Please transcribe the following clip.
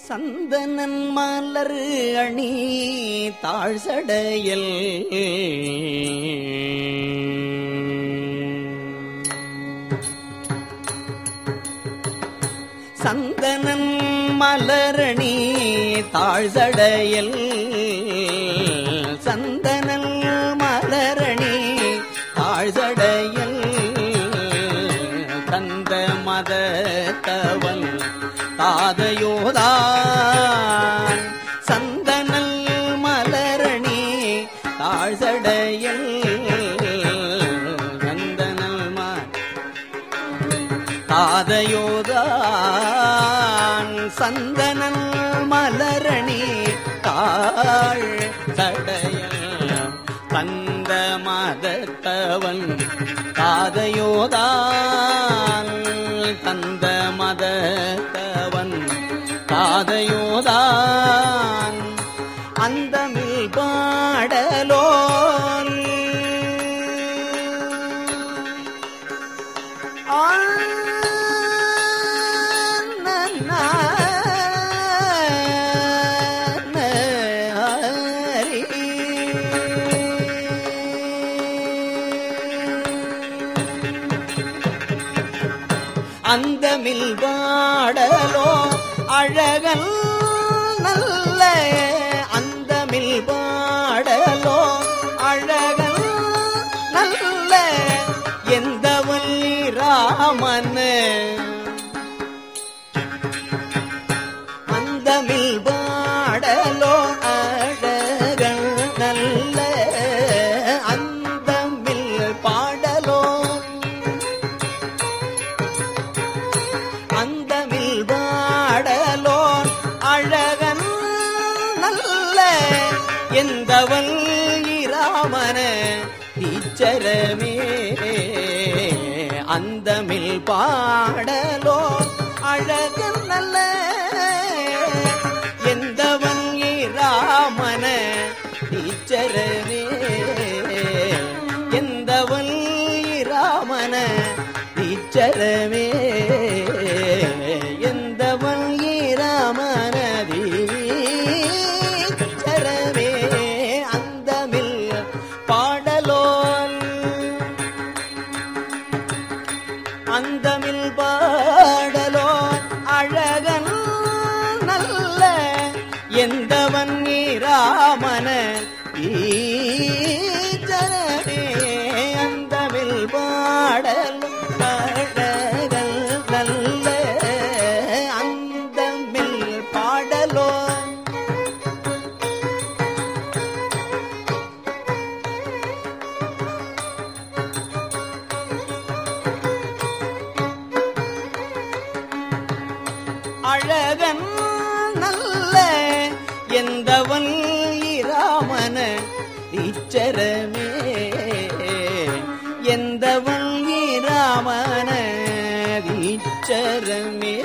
சந்தனன் மலர் அணி தாழ்சடையல் சந்தனன் மலரணி தாழ்சடையல் சந்தனன் மலரணி தாழ்சடையல் தந்த மதத்தவன் தாதையோதான் சந்தனல் மலரணி தாழ்சடையல் சந்தனல் ம தாதையோதான் சந்தனல் மலரணி தாழ் சடையல் தந்த மதத்தவன் தாதையோதான் தந்த மதத்தவன் தாதையோதான் அந்தமில் பாடலோ அந்த மில்பாடலோ அழகன் நல்ல அந்த மில்பாடலோ அழகன் நல்ல எந்த ராமன் அந்த மில்பாடலோ அழகன் நல்ல அந்த மில் பாடலோ அந்த மில்வாடலோ அழகன் நல்ல எந்தவன் இராமன டீச்சரமே அந்த மில் பாடலோ அழகன் நல்ல எந்தவன் இராமன டீச்சரமே எந்தவன் இராமன டீச்சரமே எந்தவன் ஈராமனதி சரமே அந்த மில் பாடலோன் அந்த மில் பாடலோ அழகன் நல்ல எந்தவன் ஈராமன ஈச்சரமே அந்த மில் பாடல் அழகன் நல்ல அந்த மில் பாடலோ அழகன் நல்ல எந்தவன் இராமன இச்சரமே எந்தவன் இராமன இச்சரமே